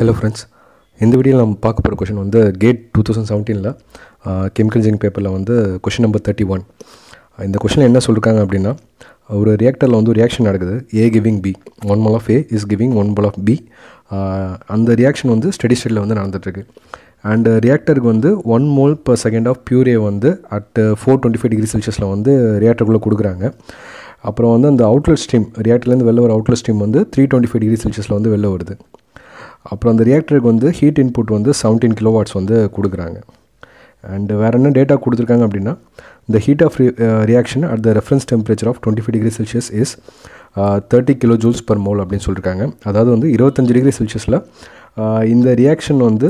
Hello friends இந்த வீடியோவில் நம்ம பார்க்க போகிற கொஷின் வந்து கேட் டூ தௌசண்ட் செவன்டீனில் கெமிக்கல் இன்ஜினியரிங் பேப்பரில் வந்து கொஷின் நம்பர் தேர்ட்டி ஒன் இந்த கொஷினில் என்ன சொல்லியிருக்காங்க அப்படின்னா ஒரு ரியாக்டரில் வந்து ஒரு ரியாக்ஷன் நடக்குது A giving B one mole of A is giving one mole of B அந்த ரியாக்ஷன் வந்து ஸ்டடி ஸ்டேட்டில் வந்து நடந்துகிட்ருக்கு அண்ட் ரியாக்டருக்கு வந்து one mole per second of pure A வந்து at four twenty five degree செல்சியஸில் வந்து ரியாக்டருக்குள்ளே கொடுக்குறாங்க அப்புறம் வந்து அந்த அவுட்லெட் ஸ்ட்ரீம் ரியாக்டர்லேருந்து வெளில வர அவுட்லெட் ஸ்ட்ரீம் வந்து த்ரீ டுவெண்ட்டி ஃபைவ் டிகிரி செல்சியஸில் வந்து வெளில வருது அப்புறம் அந்த ரியாக்டருக்கு வந்து ஹீட் இன்புட் வந்து செவன்டீன் கிலோ வாட்ஸ் வந்து கொடுக்குறாங்க அண்டு வேறு என்ன டேட்டா கொடுத்துருக்காங்க அப்படின்னா இந்த heat of reaction at the reference temperature of twenty five degree Celsius is thirty kilo joules per mole அப்படின்னு சொல்லியிருக்காங்க அதாவது வந்து இருபத்தஞ்சு டிகிரி செல்சியஸில் இந்த ரியாக்ஷன் வந்து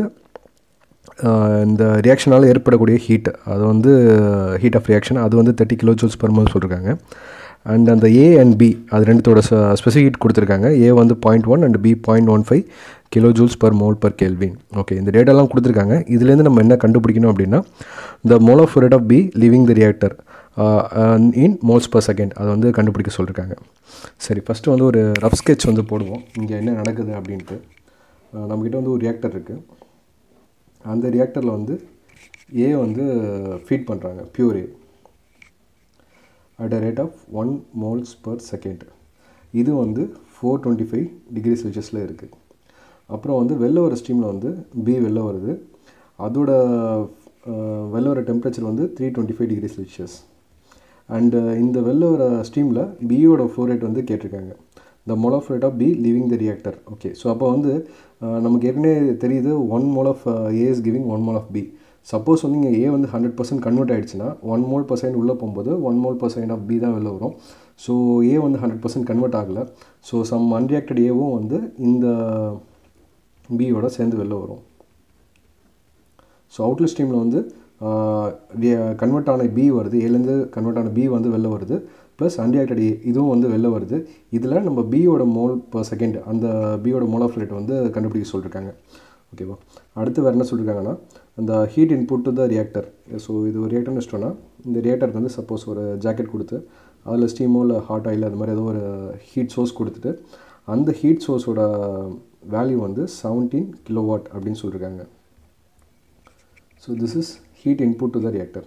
இந்த ரியாக்ஷனால் ஏற்படக்கூடிய ஹீட் அது வந்து ஹீட் ஆஃப் ரியாக்ஷன் அது வந்து thirty kilo joules per mole சொல்லியிருக்காங்க அண்ட் அந்த ஏ அண்ட் பி அது ரெண்டுத்தோட ஸ்பெசிஃபிக் ஹீட் கொடுத்துருக்காங்க ஏ வந்து point one and B point one five kilo joules per mole per kelvin okay இந்த டேட்டாலாம் கொடுத்துருக்காங்க இதுலேருந்து நம்ம என்ன கண்டுபிடிக்கணும் அப்படின்னா இந்த mole of rate of B leaving the reactor in moles per second அதை வந்து கண்டுபிடிக்க சொல்லியிருக்காங்க சரி ஃபஸ்ட்டு வந்து ஒரு ரஃப் ஸ்கெட்ச் வந்து போடுவோம் இங்கே என்ன நடக்குது அப்படின்ட்டு நம்மக்கிட்ட வந்து ஒரு ரியாக்டர் இருக்குது அந்த ரியாக்டரில் வந்து ஏ வந்து ஃபீட் பண்ணுறாங்க pure A at a rate of one moles per second இது வந்து ஃபோர் டுவெண்ட்டி ஃபைவ் டிகிரி செல்சியஸில் இருக்குது அப்புறம் வந்து வெளில வர ஸ்ட்ரீமில் வந்து பி வெளில வருது அதோட வெளில வர டெம்பரேச்சர் வந்து three twenty five degree Celsius and இந்த வெளில வர ஸ்ட்ரீமில் பியோட ஃப்ளோ ரேட் வந்து கேட்டிருக்காங்க the mole of rate of B leaving the reactor okay so அப்போ வந்து நமக்கு ஏற்கனவே தெரியுது one mole of A is giving one mole of B suppose வந்து இங்கே ஏ வந்து ஹண்ட்ரட் பர்சன்ட் கன்வெர்ட் ஆகிடுச்சுன்னா ஒன் மோல் பர்சன்ட் உள்ளே போகும்போது one mole percent of B தான் வெளில வரும் ஸோ ஏ வந்து ஹண்ட்ரட் பர்சன்ட் கன்வெர்ட் ஆகலை ஸோ சம் அன்ரியாக்டட் ஏவும் வந்து இந்த பியோட சேர்ந்து வெளில வரும் ஸோ அவுட்லெட் ஸ்ட்ரீமில் வந்து கன்வெர்ட் ஆன பி வருது ஏலேருந்து கன்வெர்ட் ஆன பி வந்து வெளில வருது ப்ளஸ் அன்ரியாக்டட் ஏ இதுவும் வந்து வெளில வருது இதில் நம்ம பியோட மோல் பர் செகண்ட் அந்த பியோட மோல் ஆஃப் ரேட் வந்து கண்டுபிடிக்க சொல்லியிருக்காங்க ஓகேவா அடுத்து வேறு என்ன சொல்லியிருக்காங்கன்னா அந்த heat input to the reactor so இது ஒரு ரியாக்டர்னு வச்சிட்டோன்னா இந்த ரியாக்டருக்கு வந்து சப்போஸ் ஒரு ஜாக்கெட் கொடுத்து அதில் ஸ்டீமோ இல்லை ஹாட் ஆயில் அது மாதிரி ஏதோ ஒரு ஹீட் சோர்ஸ் கொடுத்துட்டு அந்த ஹீட் சோர்ஸோட வேல்யூ வந்து செவன்டீன் கிலோ வாட் அப்படின்னு சொல்லியிருக்காங்க so this is heat input to the reactor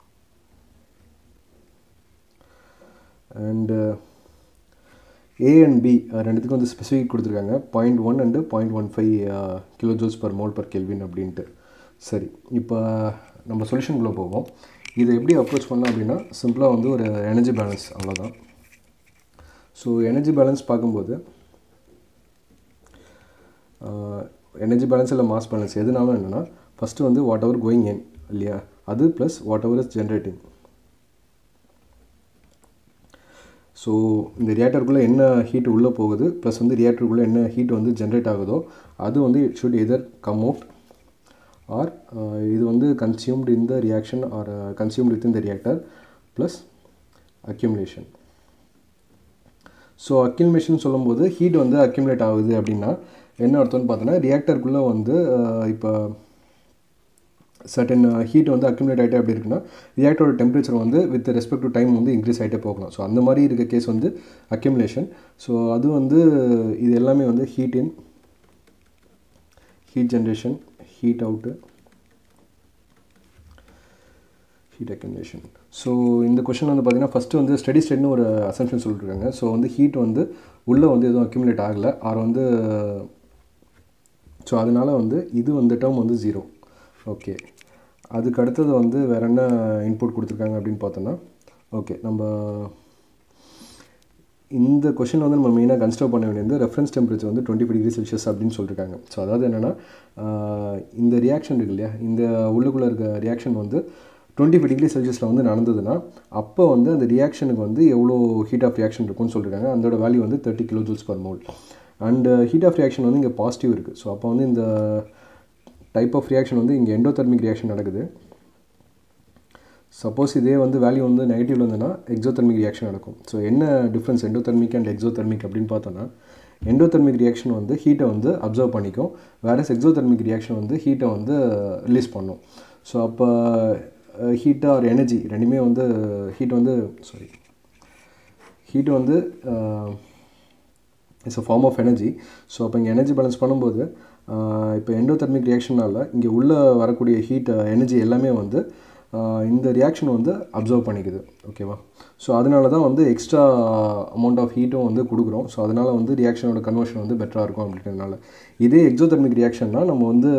and A and B ரெண்டுத்துக்கும் வந்து ஸ்பெசிஃபிக் கொடுத்துருக்காங்க point one and point one five kilo joules per mole per kelvin அப்படின்ட்டு சரி இப்போ நம்ம சொல்யூஷனுக்குள்ளே போவோம் இதை எப்படி அப்ரோச் பண்ணலாம் அப்படின்னா சிம்பிளாக வந்து ஒரு எனர்ஜி பேலன்ஸ் அவ்வளோதான் ஸோ எனர்ஜி பேலன்ஸ் பார்க்கும்போது எனர்ஜி பேலன்ஸ் இல்லை மாஸ் பேலன்ஸ் எதுனாலும் என்னென்னா ஃபஸ்ட்டு வந்து வாட் எவர் கோயிங் என் இல்லையா அது plus whatever is generating so இந்த ரியாக்டருக்குள்ளே என்ன ஹீட் உள்ளே போகுது ப்ளஸ் வந்து ரியாக்டருக்குள்ளே என்ன ஹீட் வந்து ஜென்ரேட் ஆகுதோ அது வந்து it should either come out or இது வந்து consumed in the reaction or consumed within the reactor plus accumulation so accumulation சொல்லும்போது ஹீட் வந்து அக்யூமுலேட் ஆகுது அப்படின்னா என்ன அர்த்தம்னு பார்த்தோன்னா ரியாக்டருக்குள்ளே வந்து இப்போ சர்டன் ஹீட் வந்து அக்யூமுலேட் ஆகிட்டே அப்படி இருக்குன்னா ரியாக்டரோட டெம்பரேச்சர் வந்து வித் ரெஸ்பெக்ட் டு டைம் வந்து இன்க்ரீஸ் ஆகிட்டே போகலாம் ஸோ அந்த மாதிரி இருக்க கேஸ் வந்து அக்யூமுலேஷன் ஸோ அது வந்து இது எல்லாமே வந்து heat in heat generation heat out heat accumulation so இந்த கொஷின் வந்து பார்த்திங்கன்னா ஃபஸ்ட்டு வந்து ஸ்டடி ஸ்டேட்னு ஒரு அசம்ஷன் சொல்லிட்டுருக்காங்க ஸோ வந்து ஹீட் வந்து உள்ளே வந்து எதுவும் அக்யூமுலேட் ஆகலை ஆர் வந்து ஸோ அதனால் வந்து இது வந்து டேர்ம் வந்து ஜீரோ ஓகே அதுக்கு அடுத்தது வந்து வேறு என்ன இன்புட் கொடுத்துருக்காங்க அப்படின்னு பார்த்தோன்னா ஓகே நம்ம இந்த கொஷின் வந்து நம்ம மெயினாக கன்சிடர் பண்ண வேண்டியது ரெஃபரன்ஸ் டெம்பரேச்சர் வந்து டுவெண்ட்டி ஃபைவ் டிகிரி செல்சியஸ் அப்படின்னு சொல்லியிருக்காங்க ஸோ அதாவது என்னென்னா இந்த ரியாக்ஷன் இருக்கு இல்லையா இந்த உள்ளுக்குள்ளே இருக்க ரியாக்ஷன் வந்து டுவெண்ட்டி ஃபைவ் டிகிரி செல்சியஸில் வந்து நடந்ததுன்னா அப்போ வந்து அந்த ரியாக்ஷனுக்கு வந்து எவ்வளோ ஹீட் ஆஃப் ரியாக்ஷன் இருக்குன்னு சொல்லியிருக்காங்க அதோட வேல்யூ வந்து thirty kilo joules per mole and heat of reaction வந்து இங்கே பாசிட்டிவ் இருக்குது ஸோ அப்போ வந்து இந்த டைப் ஆஃப் ரியாக்ஷன் வந்து இங்கே எண்டோதெர்மிக் ரியாக்ஷன் நடக்குது சப்போஸ் இதே வந்து வேல்யூ வந்து நெகட்டிவ் இருந்ததுன்னா எக்ஸோதெர்மிக் ரியாக்ஷன் நடக்கும் ஸோ என்ன டிஃப்ரென்ஸ் எண்டோதெர்மிக் அண்ட் எக்ஸோதெர்மிக் அப்படின்னு பார்த்தோன்னா எண்டோதெர்மிக் ரியாக்ஷன் வந்து ஹீட்டை வந்து அப்சர்வ் பண்ணிக்கும் வேறு எக்ஸோதெர்மிக் ரியாக்ஷன் வந்து ஹீட்டை வந்து ரிலீஸ் பண்ணும் ஸோ அப்போ ஹீட்டாக ஆர் எனர்ஜி ரெண்டுமே வந்து ஹீட் வந்து சாரி ஹீட் வந்து it's a form of energy so அப்போ இங்கே எனர்ஜி பேலன்ஸ் பண்ணும்போது இப்போ எண்டோதெர்மிக் ரியாக்ஷனால் இங்கே உள்ளே வரக்கூடிய ஹீட் எனர்ஜி எல்லாமே வந்து இந்த ரியாக்ஷன் வந்து அப்சர்வ் பண்ணிக்குது ஓகேவா ஸோ அதனால தான் வந்து எக்ஸ்ட்ரா அமௌண்ட் ஆஃப் ஹீட்டும் வந்து கொடுக்குறோம் ஸோ அதனால் வந்து ரியாக்ஷனோட கன்வர்ஷன் வந்து பெட்டராக இருக்கும் அப்படின்றதுனால இதே எக்ஸோதெர்மிக் ரியாக்ஷன்னா நம்ம வந்து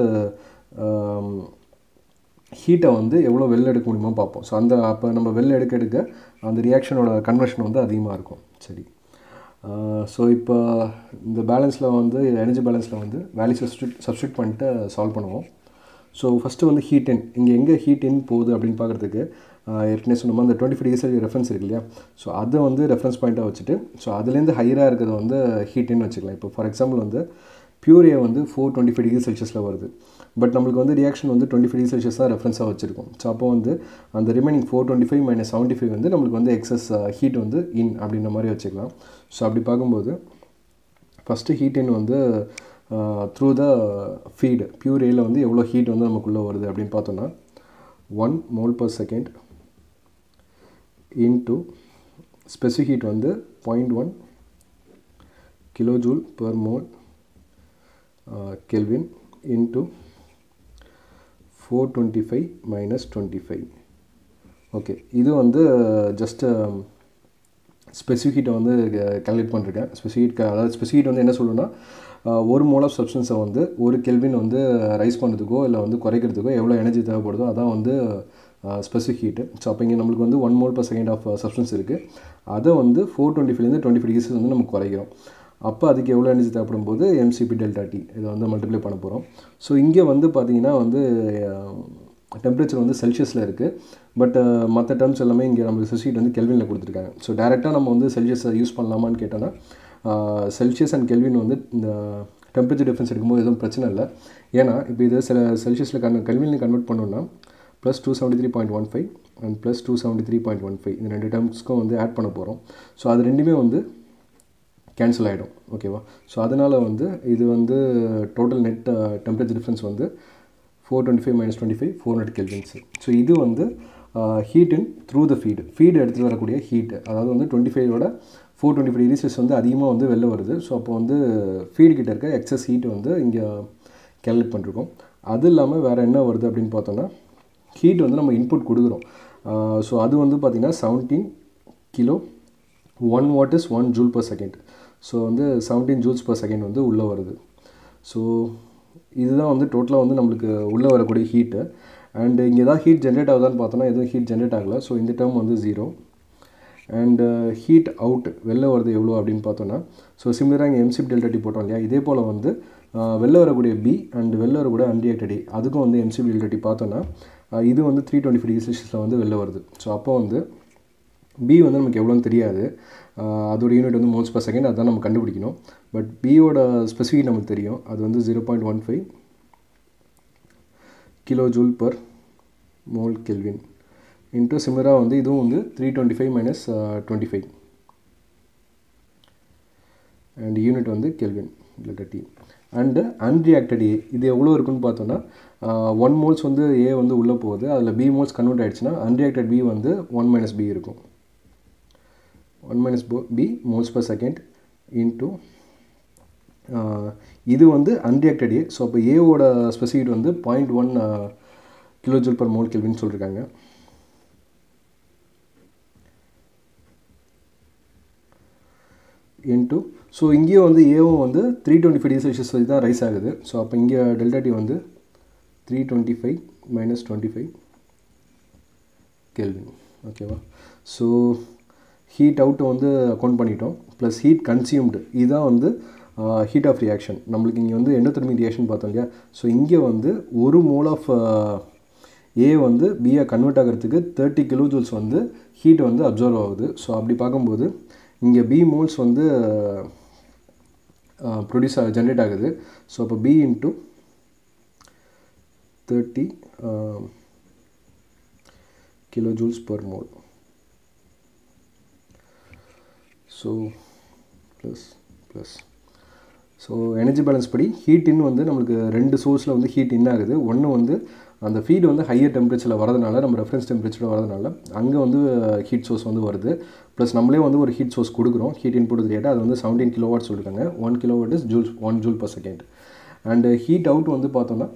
ஹீட்டை வந்து எவ்வளோ வெளில எடுக்க முடியுமோ பார்ப்போம் ஸோ அந்த அப்போ நம்ம வெளில எடுக்க எடுக்க அந்த ரியாக்ஷனோட கன்வர்ஷன் வந்து அதிகமாக இருக்கும் சரி ஸோ இப்போ இந்த பேலன்ஸில் வந்து எனர்ஜி பேலன்ஸில் வந்து வேல்யூ சப்ஸ்டியூட் சப்ஸ்டியூட் பண்ணிட்டு சால்வ் பண்ணுவோம் ஸோ ஃபஸ்ட்டு வந்து ஹீட் இன் இங்கே எங்கே ஹீட் இன் போகுது அப்படின்னு பார்க்குறதுக்கு ஏற்கனவே சொன்னோம் அந்த டுவெண்ட்டி ஃபைவ் டிகிரி ரெஃபரன்ஸ் இருக்கு இல்லையா ஸோ அதை வந்து ரெஃபரன்ஸ் பாயிண்ட்டாக வச்சுட்டு ஸோ அதுலேருந்து ஹையராக இருக்கிறது வந்து ஹீட் இன் வச்சுக்கலாம் இப்போ ஃபார் எக்ஸாம்பிள் வந்து பியூரே வந்து ஃபோர் டுவெண்ட்டி ஃபைவ் டிகிரி செல்சியஸில் வருது பட் நம்மளுக்கு வந்து ரியாக்ஷன் வந்து டுவெண்ட்டி ஃபைவ் டிகிரி செல்சியஸ் தான் ரெஃபரன்ஸாக வச்சிருக்கோம் ஸோ அப்போ வந்து அந்த remaining four twenty five minus seventy five வந்து நம்மளுக்கு வந்து எக்ஸஸ் ஹீட் வந்து இன் அப்படின்ற மாதிரி வச்சுக்கலாம் ஸோ அப்படி பார்க்கும்போது ஃபஸ்ட்டு ஹீட் இன் வந்து த்ரூ த ஃபீடு பியூர் ஏயில் வந்து எவ்வளோ ஹீட் வந்து நமக்குள்ளே வருது அப்படின்னு பார்த்தோன்னா one mole per second into specific heat வந்து point one kilo joule per mole kelvin into four twenty five minus twenty five okay இது வந்து ஜஸ்ட்டு ஸ்பெசிஃபிக் ஹீட்டை வந்து கேல்குலேட் பண்ணிருக்கேன் ஸ்பெசிஃபிக் அதாவது ஸ்பெசிஃபிக் வந்து என்ன சொல்லணும்னா ஒரு மோல் ஆஃப் சப்ஸ்டன்ஸை வந்து ஒரு கெல்வின் வந்து ரைஸ் பண்ணுறதுக்கோ இல்லை வந்து குறைக்கிறதுக்கோ எவ்வளோ எனர்ஜி தேவைப்படுதோ அதான் வந்து ஸ்பெசிஃபிக் ஹீட்டு ஸோ அப்போ இங்கே நம்மளுக்கு வந்து one mole per second of substance இருக்குது அதை வந்து ஃபோர் டுவெண்ட்டி ஃபைவ்லேருந்து டுவெண்ட்டி ஃபைவ் டிகிரிஸ் வந்து நம்ம குறைக்கிறோம் அப்போ அதுக்கு எவ்வளோ எனர்ஜி தேவைப்படும் போது எம்சிபி டெல்டா டி இதை வந்து மல்டிப்ளை பண்ண போகிறோம் ஸோ இங்கே வந்து பார்த்தீங்கன்னா வந்து டெம்பரேச்சர் வந்து செல்சியஸில் இருக்குது பட் மற்ற டேர்ம்ஸ் எல்லாமே இங்கே நம்மளுக்கு செல்சியட் வந்து கெல்வினில் கொடுத்துருக்காங்க ஸோ டேரெக்டாக நம்ம வந்து செல்சியஸை யூஸ் பண்ணலாமான்னு கேட்டோன்னா செல்சியஸ் அண்ட் கெல்வின் வந்து இந்த டெம்பரேச்சர் டிஃப்ரென்ஸ் எடுக்கும்போது எதுவும் பிரச்சனை இல்லை ஏன்னா இப்போ இது சில செல்சியஸில் கன் கெல்வினில் கன்வெர்ட் பண்ணோன்னா plus two seventy three point one five and plus two seventy three point one five இந்த ரெண்டு டேர்ம்ஸ்க்கும் வந்து ஆட் பண்ண போகிறோம் ஸோ அது ரெண்டுமே வந்து கேன்சல் ஆகிடும் ஓகேவா ஸோ அதனால் வந்து இது வந்து டோட்டல் நெட் டெம்பரேச்சர் டிஃப்ரென்ஸ் வந்து four twenty five minus twenty five four hundred kelvins so இது வந்து heat in through the feed feed எடுத்துகிட்டு வரக்கூடிய ஹீட் அதாவது வந்து டுவெண்ட்டி ஃபைவோட ஃபோர் டுவெண்ட்டி ஃபைவ் டிகிரிஸ் வந்து அதிகமாக வந்து வெளில வருது ஸோ அப்போ வந்து ஃபீடு கிட்ட இருக்க எக்ஸஸ் ஹீட் வந்து இங்கே கேல்குலேட் பண்ணிருக்கோம் அது இல்லாமல் வேறு என்ன வருது அப்படின்னு பார்த்தோன்னா ஹீட் வந்து நம்ம இன்புட் கொடுக்குறோம் ஸோ அது வந்து பார்த்திங்கன்னா seventeen kilo one watt is one joule per second so வந்து செவன்டீன் ஜூல்ஸ் பர் செகண்ட் வந்து உள்ளே வருது ஸோ இதுதான் வந்து டோட்டலாக வந்து நம்மளுக்கு உள்ளே வரக்கூடிய ஹீட்டு அண்டு இங்கே ஏதாவது ஹீட் ஜென்ரேட் ஆகுதான்னு பார்த்தோன்னா எதுவும் ஹீட் ஜென்ரேட் ஆகலை ஸோ இந்த டேர்ம் வந்து ஜீரோ அண்டு ஹீட் அவுட் வெளில வருது எவ்வளோ அப்படின்னு பார்த்தோன்னா ஸோ சிமிலராக இங்கே எம்சிப் டெல்டா டி போட்டோம் இல்லையா இதே போல் வந்து வெளில வரக்கூடிய பி அண்ட் வெளில வரக்கூடிய அன்ரியாக்டட் ஏ அதுக்கும் வந்து எம்சிப் டெல்டா டி பார்த்தோன்னா இது வந்து த்ரீ டுவெண்ட்டி ஃபைவ் டிகிரி செல்சியஸில் வந்து வெளில வருது ஸோ அப்போ வந்து பி வந்து நமக்கு எவ்வளோன்னு தெரியாது அதோட யூனிட் வந்து மோல்ஸ் பர் செகண்ட் அதான் நம்ம கண்டுபிடிக்கணும் பட் பியோட ஸ்பெசிஃபிக் நமக்கு தெரியும் அது வந்து zero point one five kilo joule per mole kelvin into சிமிலராக வந்து இதுவும் வந்து three twenty five minus twenty five and unit வந்து கெல்வின் இல்லை டி அண்டு அன்ரியாக்டட் ஏ இது எவ்வளோ இருக்குன்னு பார்த்தோன்னா ஒன் மோல்ஸ் வந்து ஏ வந்து உள்ளே போகுது அதில் பி மோல்ஸ் கன்வெர்ட் ஆகிடுச்சுன்னா அன்ரியாக்டட் பி வந்து ஒன் மைனஸ் பி இருக்கும் ஒன் மைனஸ் போ B moles per second into இது வந்து அன்ரியாக்டட் ஏ ஸோ அப்போ ஏவோட ஸ்பெசிஃபிக் வந்து point one kilo joule per mole கெல்வின்னு சொல்லியிருக்காங்க இன்ட்டு ஸோ இங்கேயும் வந்து ஏவும் வந்து three twenty five degree Celsius வரை தான் ரைஸ் ஆகுது ஸோ அப்போ இங்கே டெல்டா டி வந்து three twenty five minus twenty five kelvin ஓகேவா ஸோ ஹீட் அவுட்டை வந்து அக்கௌண்ட் பண்ணிட்டோம் ப்ளஸ் ஹீட் கன்சியூம்டு இதுதான் வந்து ஹீட் ஆஃப் ரியாக்ஷன் நம்மளுக்கு இங்கே வந்து எண்டோதெர்மிக் ரியாக்ஷன் பார்த்தோம் இல்லையா ஸோ இங்கே வந்து ஒரு மோல் ஆஃப் ஏ வந்து பிஏ கன்வெர்ட் ஆகிறதுக்கு தேர்ட்டி கிலோ ஜூல்ஸ் வந்து ஹீட் வந்து அப்சர்வ் ஆகுது ஸோ அப்படி பார்க்கும்போது இங்கே பி மோல்ஸ் வந்து ப்ரொடியூஸ் ஜென்ரேட் ஆகுது ஸோ அப்போ B into thirty kilo joules per mole so plus plus so energy balance படி ஹீட் இன் வந்து நம்மளுக்கு ரெண்டு சோர்ஸில் வந்து ஹீட் இன் ஆகுது ஒன்று வந்து அந்த ஃபீடு வந்து ஹையர் டெம்பரேச்சரில் வரதுனால நம்ம ரெஃபரன்ஸ் டெம்பரேச்சரில் வரதுனால அங்கே வந்து ஹீட் சோர்ஸ் வந்து வருது ப்ளஸ் நம்மளே வந்து ஒரு ஹீட் சோர்ஸ் கொடுக்குறோம் ஹீட் இன்புட் ரேட்டு அது வந்து செவன்டீன் கிலோ வாட் சொல்லியிருக்காங்க one kilo watt is joule one joule per second and heat out வந்து பார்த்தோன்னா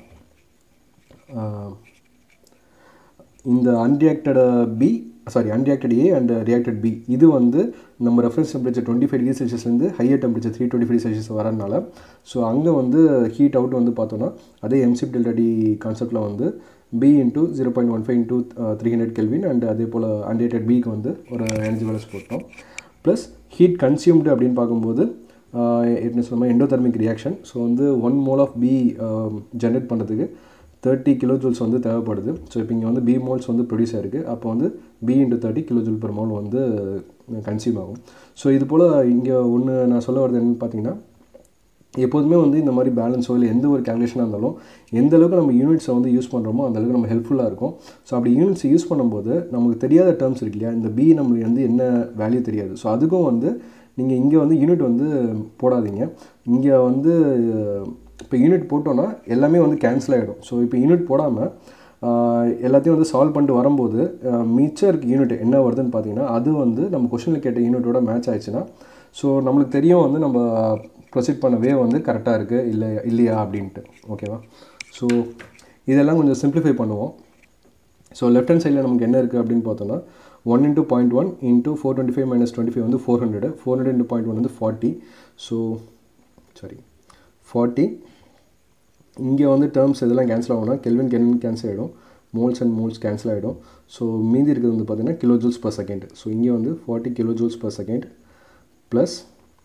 இந்த unreacted B sorry unreacted A and reacted B இது வந்து நம்ம reference temperature twenty five degree செல்சியஸ்லேருந்து higher temperature three twenty five Celsius வரனால so அங்கே வந்து ஹீட் அவுட் வந்து பார்த்தோன்னா அதே எம்சிப் டெல்டா டி கான்செப்டில் வந்து B into zero point one five into three hundred kelvin and அதே போல் அன்ரியாக்டட் பிக்கு வந்து ஒரு எனர்ஜி பேலன்ஸ் போட்டோம் ப்ளஸ் ஹீட் கன்சியூம்டு அப்படின்னு பார்க்கும்போது என்ன சொன்னால் எண்டோதர்மிக் ரியாக்ஷன் ஸோ வந்து one mole of B generate பண்ணுறதுக்கு தேர்ட்டி கிலோ ஜூல்ஸ் வந்து தேவைப்படுது ஸோ இப்போ இங்கே வந்து பி மோல்ஸ் வந்து ப்ரொடியூஸ் ஆயிருக்கு அப்போ வந்து B into thirty kilo joule per mole வந்து கன்சியூம் ஆகும் ஸோ இது போல் இங்கே ஒன்று நான் சொல்ல வரது என்னென்னு பார்த்தீங்கன்னா எப்போதுமே வந்து இந்த மாதிரி பேலன்ஸோ இல்லை எந்த ஒரு கேல்குலேஷனாக இருந்தாலும் எந்த அளவுக்கு நம்ம யூனிட்ஸை வந்து யூஸ் பண்ணுறோமோ அந்த அளவுக்கு நம்ம ஹெல்ப்ஃபுல்லாக இருக்கும் ஸோ அப்படி யூனிட்ஸ் யூஸ் பண்ணும்போது நமக்கு தெரியாத டேர்ம்ஸ் இருக்கு இல்லையா இந்த பி நம்மளுக்கு வந்து என்ன வேல்யூ தெரியாது ஸோ அதுக்கும் வந்து நீங்கள் இங்கே வந்து யூனிட் வந்து போடாதீங்க இங்கே வந்து இப்போ யூனிட் போட்டோன்னா எல்லாமே வந்து கேன்சல் ஆகிடும் ஸோ இப்போ யூனிட் போடாமல் எல்லாத்தையும் வந்து சால்வ் பண்ணிட்டு வரும்போது மிச்சம் இருக்க யூனிட் என்ன வருதுன்னு பார்த்தீங்கன்னா அது வந்து நம்ம கொஷனில் கேட்ட யூனிட்டோட மேட்ச் ஆயிடுச்சுன்னா ஸோ நம்மளுக்கு தெரியும் வந்து நம்ம ப்ரொசீட் பண்ண வே வந்து கரெக்டாக இருக்குது இல்லை இல்லையா அப்படின்ட்டு ஓகேவா ஸோ இதெல்லாம் கொஞ்சம் சிம்பிளிஃபை பண்ணுவோம் ஸோ லெஃப்ட் ஹேண்ட் சைடில் நமக்கு என்ன இருக்குது அப்படின்னு பார்த்தோன்னா one into point one into four twenty five minus twenty five வந்து four hundred four hundred into point one வந்து ஃபார்ட்டி ஸோ சாரி ஃபார்ட்டி இங்கே வந்து டேர்ம்ஸ் இதெல்லாம் கேன்சல் ஆகும்னா கெல்வின் கெல்வின் கேன்சல் ஆகிடும் மோல்ஸ் அண்ட் மோல்ஸ் கேன்சல் ஆகிடும் so மீதி இருக்கிறது வந்து பார்த்திங்கன்னா kilo joules per second so இங்கே வந்து forty kilo joules per second plus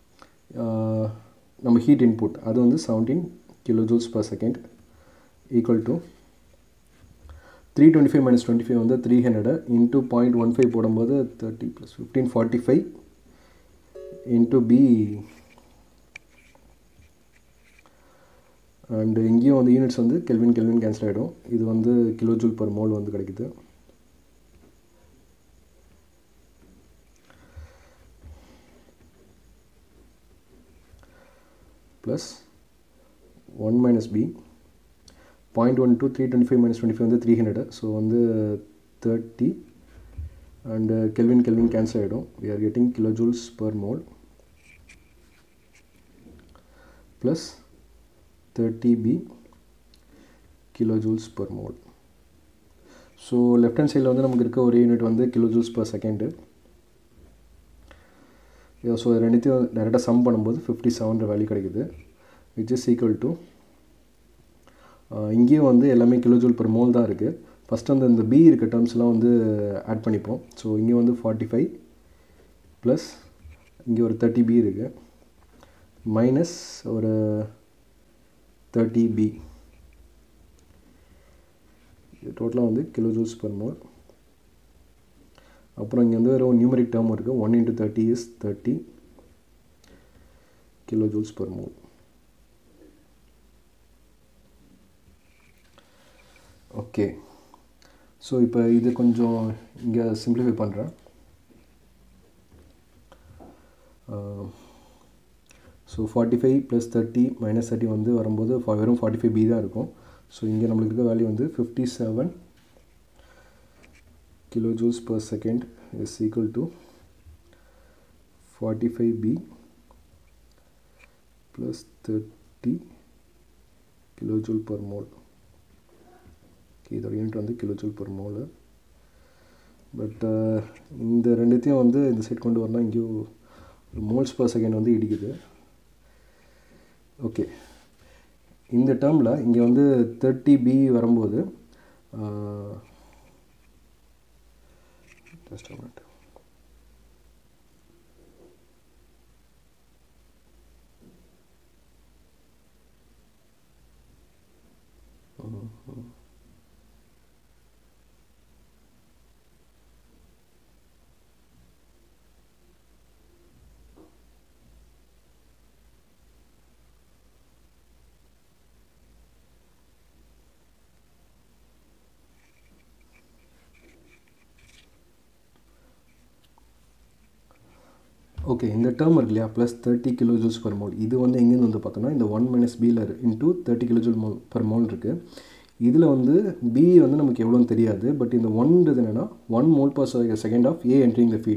நம்ம ஹீட் இன்புட் அது வந்து seventeen kilo joules per second equal to three twenty five minus twenty five வந்து three hundred into point one five போடும்போது thirty plus fifteen forty five into B and இங்கேயும் வந்து units வந்து kelvin kelvin cancel ஆகிடும் இது வந்து kilo joule per mole வந்து கிடைக்குது plus one minus B point one two three twenty five minus twenty five வந்து த்ரீ ஹண்ட்ரட் ஸோ வந்து thirty and kelvin kelvin cancel ஆகிடும் we are getting kilo joules per mole plus thirty B kilo joules per mole so left hand சைடில் வந்து நமக்கு இருக்க ஒரு unit வந்து kilo joules per second so ரெண்டுத்தையும் டேரெக்டாக சம் பண்ணும்போது ஃபிஃப்டி செவன்ற வேல்யூ கிடைக்குது விச் இஸ் ஈக்குவல் டு இங்கேயும் வந்து எல்லாமே கிலோ ஜூல் பர் மோல் தான் இருக்குது ஃபஸ்ட் வந்து இந்த பி இருக்க டேர்ம்ஸ்லாம் வந்து ஆட் பண்ணிப்போம் ஸோ இங்கே வந்து ஃபார்ட்டி ஃபைவ் ப்ளஸ் இங்கே ஒரு தேர்ட்டி பி இருக்குது மைனஸ் ஒரு தேர்ட்டி பி டோட்டலாக வந்து கிலோ ஜூல்ஸ் பர் மோல் அப்புறம் இங்கே வந்து ஒரு நியூமரிக் டேர்ம் இருக்குது one into thirty is thirty kilo joules per mole okay so இப்போ இது கொஞ்சம் இங்கே சிம்பிளிஃபை பண்ணுறேன் so forty five plus thirty minus thirty வந்து வரும்போது வெறும் ஃபார்ட்டி ஃபைவ் பி தான் இருக்கும் ஸோ இங்கே நம்மளுக்கு இருக்க வேல்யூ வந்து fifty seven kilojoules per second is equal to 45b plus 30 kilojoule per mole இதோட யூனிட் வந்து கிலோஜூல் பர் மோல் பட் இந்த ரெண்டுத்தையும் வந்து இந்த சைட் கொண்டு வரலாம் இங்கேயும் மோல்ஸ் பர் செகண்ட் வந்து இடிக்குது ஓகே இந்த டேர்மில் இங்கே வந்து தேர்ட்டி பி வரும்போது just a minute mm-hmm. Okay இந்த டேர்ம் இருக்கு இல்லையா plus thirty kilo joules per mole இது வந்து எங்கேருந்து வந்து பார்த்தோன்னா இந்த ஒன் மைனஸ் பியில் into thirty kilo joule mole per mole இருக்குது இதில் வந்து பி வந்து நமக்கு எவ்வளோன்னு தெரியாது பட் இந்த ஒன்றது என்னென்னா one mole per second of a entering the feed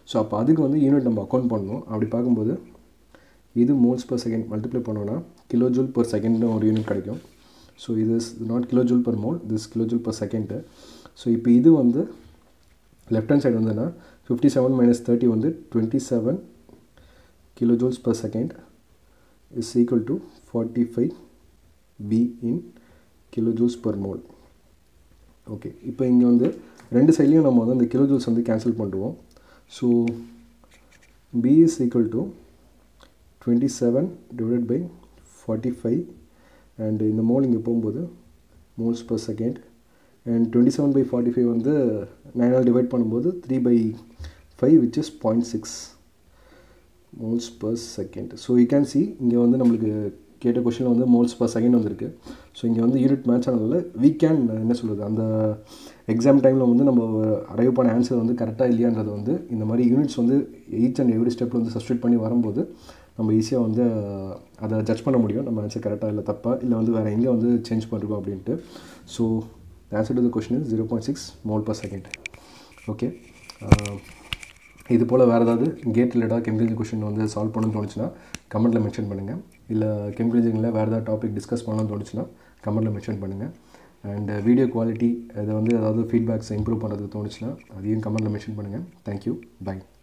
so அப்போ அதுக்கு வந்து யூனிட் நம்ம அக்கௌண்ட் பண்ணணும் அப்படி பார்க்கும்போது இது மோல்ஸ் பர் செகண்ட் மல்டிப்ளை பண்ணோன்னா கிலோ ஜூல் பர் செகண்ட்னு ஒரு யூனிட் கிடைக்கும் ஸோ இது is not kilo joule per mole this kilo joule per second so இப்போ இது வந்து லெஃப்ட் ஹேண்ட் சைடு வந்துன்னா ஃபிஃப்டி செவன் மைனஸ் தேர்ட்டி வந்து twenty seven kilo joules per second is equal to forty five B in kilo joules per mole okay இப்போ இங்கே வந்து ரெண்டு சைட்லேயும் நம்ம வந்து அந்த கிலோ ஜூல்ஸ் வந்து கேன்சல் பண்ணுவோம் so B is equal to twenty seven divided by forty five and இந்த மோல் இங்கே போகும்போது moles per second and twenty seven by forty five வந்து நைனால் டிவைட் பண்ணும்போது three by five which is point six moles per second so you can see இங்கே வந்து நம்மளுக்கு கேட்ட கொஷினில் வந்து மோல்ஸ் பர் செகண்ட் வந்திருக்கு ஸோ இங்கே வந்து யூனிட் மேட்ச் ஆனதில் வீ கேன் என்ன சொல்கிறது அந்த எக்ஸாம் டைமில் வந்து நம்ம அரைவ் பண்ண ஆன்சர் வந்து கரெக்டாக இல்லையான்றது வந்து இந்த மாதிரி யூனிட்ஸ் வந்து ஈச் அண்ட் எவ்ரி ஸ்டெப்பில் வந்து சப்ஸ்டியூட் பண்ணி வரும்போது நம்ம ஈஸியாக வந்து அதை ஜட்ஜ் பண்ண முடியும் நம்ம ஆன்சர் கரெக்டாக இல்லை தப்பாக இல்லை வந்து வேறு எங்கே வந்து சேஞ்ச் பண்ணிருக்கோம் அப்படின்ட்டு so answer to the question is zero point six mole per second okay இது போல் வேறு ஏதாவது கேட் ரிலேட்டாக கெமிக்கல் கொஷின் வந்து சால்வ் பண்ணணும்னு தோணுச்சுன்னா கமெண்ட்டில் மென்ஷன் பண்ணுங்கள் இல்லை கெமிக்கல் இன்ஜினியரில் வேறு ஏதாவது டாபிக் டிஸ்கஸ் பண்ணணும்னு தோணுச்சுன்னா கமெண்ட்டில் மென்ஷன் பண்ணுங்கள் அண்ட் வீடியோ குவாலிட்டி அதை வந்து ஏதாவது ஃபீட்பேக்ஸ் இம்ப்ரூவ் பண்ணுறதுக்கு தோணுச்சுன்னா அதையும் கமெண்ட்டில் மென்ஷன் பண்ணுங்கள் தேங்க்யூ பை